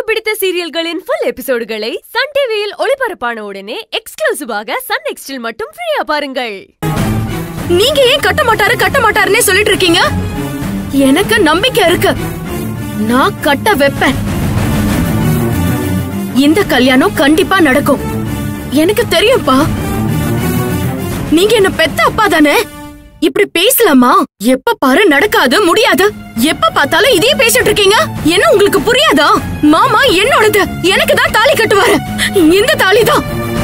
பிடித்த சீரியல்களின் full எபிசோடுகளை Sun டிவியில் ஒளிபரப்பான உடனே எக்ஸ்க்ளூசிவாக சன் நெக்ஸ்டில் மட்டும் ஃப்ரீயா பாருங்கள் நீங்க ஏன் கட்ட மாட்டாரு கட்ட மாட்டாருன்னே சொல்லிட்டு இருக்கீங்க எனக்கு நம்பிக்கை இருக்கு நான் கட்ட வைப்பேன் இந்த கல்யாணம் கண்டிப்பா நடக்கும் எனக்கு தெரியும்ப்பா நீங்க என்ன பெத்த அப்பா தானே இப்படி பேசலாமா எப்ப பாரு நடக்காது முடியாது எப்ப பார்த்தாலும் இதே பேசிட்டு இருக்கீங்க என்ன உங்களுக்கு புரியாதா மாமா என்னோடது எனக்கு தான் தாலி கட்டுவாரு இந்த தாலி தான்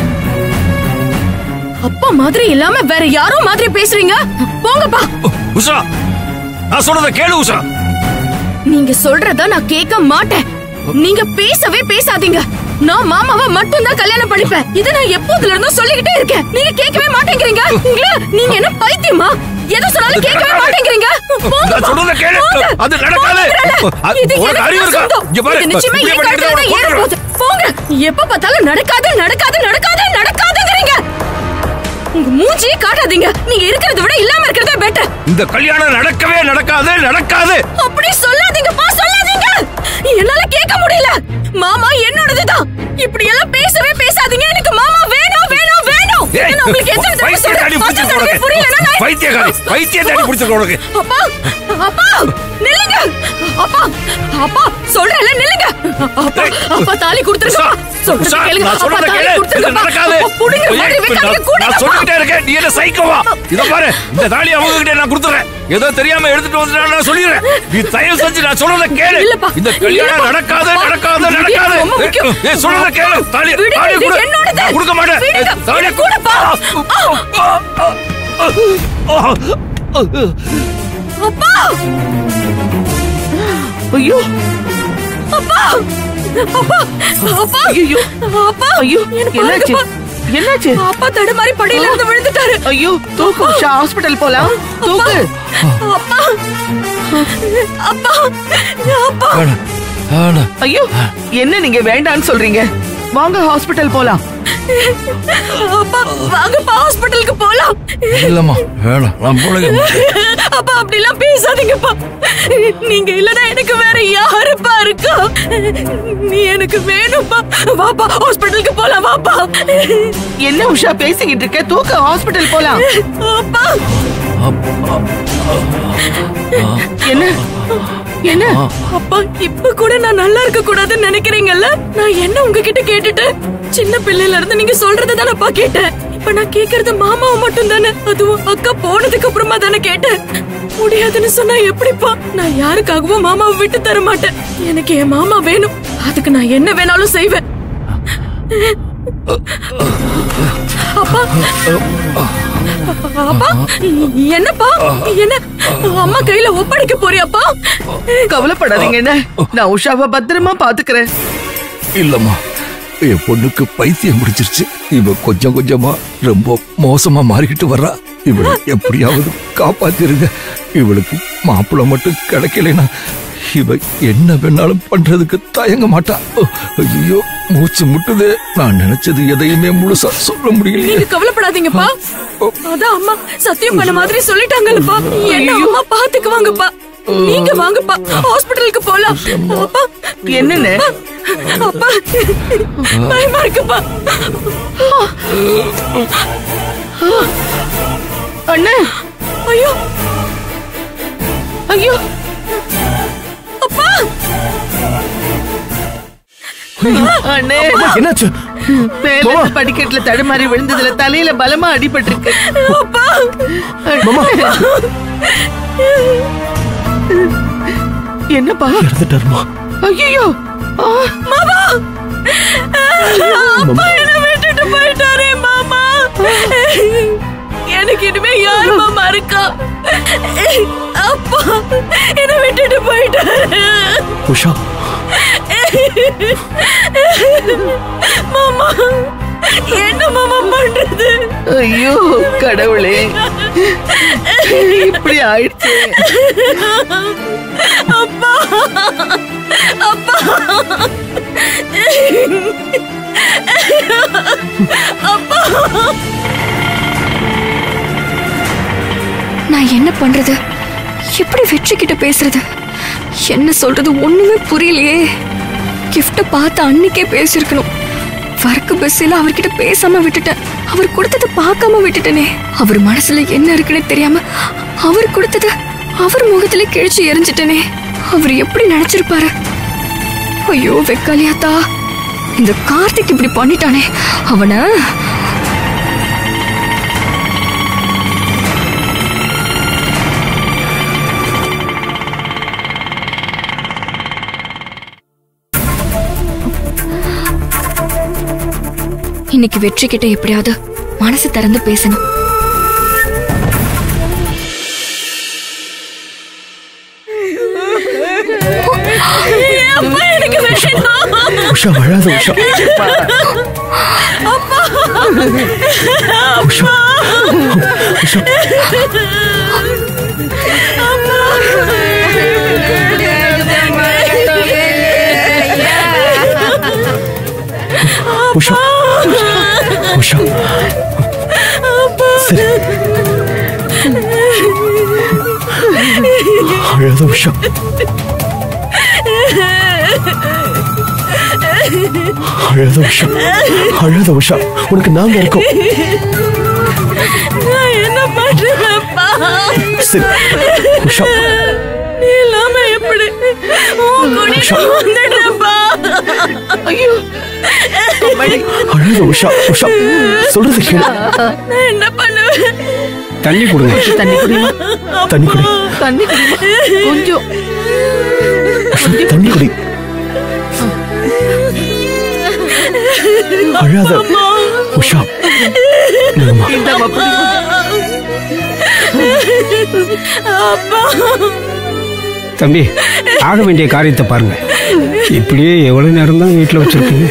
அப்பா மாதிரி இல்லாம வேற யாரோ மாதிரி பேசுறீங்க போங்கப்பா உஷா நான் சொல்றத கேளு உஷா நீங்க சொல்றத நான் கேட்க மாட்டேன் நீங்க பேசவே பேசாதீங்க நான் மாமாவை மட்டும் தான் கல்யாணம் பண்ணிப்பேன் இத நான் எப்போதுல இருந்தும் சொல்லிக்கிட்டே இருக்கேன் நீங்க கேட்கவே மாட்டேங்கிறீங்க உங்கள நீங்க என்ன பைத்தியமா எது சொன்னாலும் கேட்கவே மாட்டேங்கிறீங்க போங்கப்பா. நான் சொல்றத கேளு. போங்க. அது நடக்காது. போங்கறேன்ல. அது இது உனக்கு எனக்கு அறிவு தான் இருக்கா? சொந்தம். இங்க பாரு. இது நிச்சயமா இப்படி என் பண்ணிட்டு கழுத்துல தான் இருந்தா ஏற போகுது. போங்க எப்ப பார்த்தாலும் நடக்காது நடக்காது நடக்காது நடக்காதுங்கிறீங்க உங்க மூஞ்சியே காட்டாதீங்க நீங்க இருக்கிறத விட இல்லாம இருக்கிறதே பெட்டர் இந்த கல்யாணம் நடக்கவே நடக்காது நடக்காது அப்படி சொல்லாதீங்கப்பா சொல்லாதீங்க என்னால கேட்க முடியல மாமா என்னோடதுதான் இப்படி எல்லாம் பேசவே பேசாதீங்க எனக்கு மாமா வேணும் வேணும் வேணும் ஏய், நான் உங்களுக்கு எத்தனை தடவை பைத்தியக்காரி சொல்றேன்? பிடிச்சிருக்கு பத்து தடவை உனக்கு. புரியலன்னா நான் பைத்தியக்காரி பைத்தியக்காரி பிடிச்சிருக்கு உனக்கு அப்பா அப்பா நில்லுங்க அப்பா அப்பா சொல்றேன்ல நில்லுங்க அப்பா ஏய், அப்பா தாலி கொடுத்துருங்க உஷா, சொல்றத உஷா, கேளுங்க நான் அப்பா சொல்றத தாலி கேளு. இது கொடுத்துருங்க நடக்காது. புடிங்க ஏய், மாதிரி வைக்காதீங்க நான் கூட நான் சொல்லிக்கிட்டே இருக்கேன் நீ என்ன சைக்கோவா இத பாரு இந்த தாலி அவங்க கிட்ட நான் கொடுத்துறேன் ஏதோ தெரியாம எடுத்துட்டு வந்துட்டா நான் சொல்லிடுறேன் நீ தயவு செஞ்சு நான் சொல்றத கேளு இல்லப்பா. இந்த கல்யாணம் இல்லப்பா. நடக்காது அப்பா, நடக்காது இது நடக்காது ரொம்ப முக்கியம். ஏய் சொல்றத கேளு தாலி விடுங்க, தாலி இது கொடு என்னோடது. நான் கொடுக்க மாட்டேன் விடுங்க, ஏய், தாலி இது கூடப்பா. அப்பா ஐயோ அப்பா அப்பா அப்பா ஐயோ அப்பா ஐயோ எனக்கு என்னாச்சு பாருங்கப்பா. என்னாச்சு அப்பா தடுமாறி படியில இருந்து விழுந்துட்டாரு ஐயோ தூக்கு உஷா ஹாஸ்பிடல் போலாம் தூக்கு அப்பா அப்பா அப்பா ஐயோ என்ன நீங்க வேண்டான்னு சொல்றீங்க வாங்க ஹாஸ்பிடல் போலாம் அப்பா வாங்கப்பா ஹாஸ்பிடலுக்கு போலாம் இல்லம்மா வேணாம் நான் போலங்க அப்பா அப்படி எல்லாம் பேசாதீங்கப்பா நீங்க இல்லனா எனக்கு வேற யாருப்பா இருக்கா நீ எனக்கு வேணும்ப்பா வாப்பா ஹாஸ்பிடலுக்கு போலாம் வாப்பா என்ன உஷா பேசிக்கிட்டு இருக்க தூக்கு ஹாஸ்பிடல் போலாம் அப்பா என்ன என்ன அப்பா இப்ப கூட நான் நல்லா இருக்க கூடாதுன்னு நினைக்கிறீங்கல்ல நான் என்ன உங்ககிட்ட கேட்டுட்டு சின்ன பிள்ளையில இருந்து நீங்க சொல்றது தானப்பா கேட்டேன் இப்ப நான் கேக்குறது மாமாவை மட்டும் தானே அதுவும் அக்கா போனதுக்கு அப்புறமா தானே கேட்டேன் முடியாதுன்னு சொன்னா எப்படிப்பா நான் யாருக்காகவும் மாமாவை விட்டு தர மாட்டேன் எனக்கு என் மாமா வேணும் அதுக்கு நான் என்ன வேணாலும் செய்வேன் அப்பா அப்பா என்னப்பா என்ன அம்மா கையில ஒப்படைக்க போறியாப்பா கவலைப்படாதீங்க என்ன நான் உஷாவை பத்திரமா பாத்துக்கிறேன் இல்லம்மா என் பொண்ணுக்கு பைத்தியம் பிடிச்சிருச்சு இவ கொஞ்சம் கொஞ்சமா ரொம்ப மோசமா மாறிக்கிட்டு வர்றா இவளை எப்படியாவது காப்பாத்திருங்க இவளுக்கு மாப்பிள்ளை மட்டும் கிடைக்கலைன்னா இவ என்ன வேணாலும் பண்றதுக்கு தயங்க மாட்டா ஐயோ மூச்சு முட்டுது நான் நினைச்சது எதையுமே முழுசா சொல்ல முடியலையே நீங்க கவலைப்படாதீங்கப்பா அதான் அம்மா சத்தியம் பண்ண மாதிரி சொல்லிட்டாங்கல்லப்பா என்ன அம்மா பாத்துக்குவாங்கப்பா நீங்க வாங்கப்பா ஹாஸ்பிடலுக்கு போலாம் அப்பா என்னன்னு அப்பா பயமா இருக்குப்பா அண்ணே ஐயோ ஐயோ அப்பா அண்ணே என்னாச்சு மேல இருந்து படிக்கட்டுல தடுமாறி விழுந்ததுல தலையில பலமா அடிபட்டிருக்கு அப்பா என்னப்பா இறந்துட்டாருமா ஐயோ மாமா அப்பா என்ன விட்டுட்டு போயிட்டாரே மாமா எனக்கு இனிமே யார் மாமா இருக்கா அப்பா என்ன விட்டுட்டு போயிட்டாரு உஷா மாமா என்ன மாமா பண்றது ஐயோ கடவுளே இப்படி ஆயிடுச்சு அப்பா அப்பா நான் என்ன பண்றது எப்படி வெற்றி கிட்ட பேசுறது என்ன சொல்றது ஒண்ணுமே புரியலையே கிஃப்ட பார்த்து அன்னைக்கே பேசியிருக்கணும் வரக்கு பஸ்ஸில் அவர்கிட்ட பேசாம விட்டுட்டேன் அவர் கொடுத்ததை பார்க்காம விட்டுட்டேனே அவர் மனசுல என்ன இருக்குன்னு தெரியாம அவர் கொடுத்தத அவர் முகத்துல கிழிச்சு எரிஞ்சிட்டனே அவர் எப்படி நினைச்சிருப்பாரு ஐயோ வெக்காலியாத்தா இந்த கார்த்திக் இப்படி பண்ணிட்டானே அவன இன்னைக்கு வெற்றி கிட்ட எப்படியாவது மனசு திறந்து பேசணும் உஷா அழாத உஷா உஷா உஷா உஷா உஷா சரி அழாத உஷா அழாத உஷா அழாத உஷா உனக்கு நாங்க இருக்கோம் நான் என்ன பண்றேன்ப்பா சரி உஷா நீ இல்லாம எப்படி உன் கூட உஷா. வந்துடுறேன்ப்பா ஐயோ அம்மாடி. அழாத உஷா உஷா சொல்றது கேளு நான் என்ன பண்ணுவேன் தண்ணி கொடுங்க தண்ணி குடிமா தண்ணி குடி தண்ணி குடிமா கொஞ்சம் உஷா தண்ணி குடி அழாத உஷா நில்லுமா. இந்தாம்மா குடிமா. தம்பி ஆக வேண்டிய காரியத்தை பாருங்க இப்படியே எவ்வளவு நேரம் தான் வீட்டில் வச்சிருக்கீங்க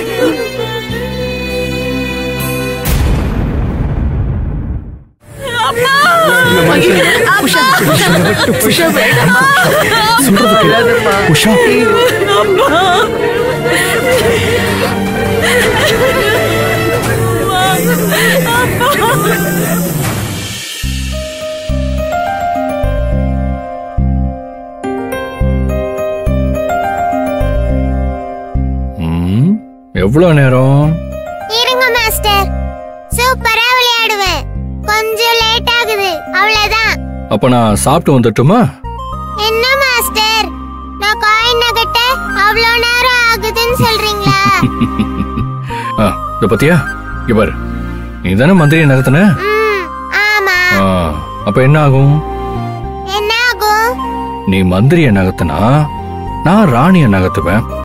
சொல்றது கேளு உஷா ம், எவ்வளவு நேரம் இருங்க மாஸ்டர் சூப்பரா விளையாடுவேன் கொஞ்சம் லேட் ஆகுது அவ்வளவுதான் அப்ப நான் சாப்பிட்டு வந்துட்டுமா என்ன மாஸ்டர் நான் காயின் நகட்ட அவ்வளோ நேரம் ஆகுதுன்னு சொல்றீங்களா ஆ, இத பத்தியா இங்க பாரு நீ தானே மந்திரியை நகர்த்தின ம் ஆமா ஆ, அப்ப என்ன ஆகும் என்ன ஆகும் நீ மந்திரியை நகர்த்தினா நான் ராணியை நகர்த்துவேன்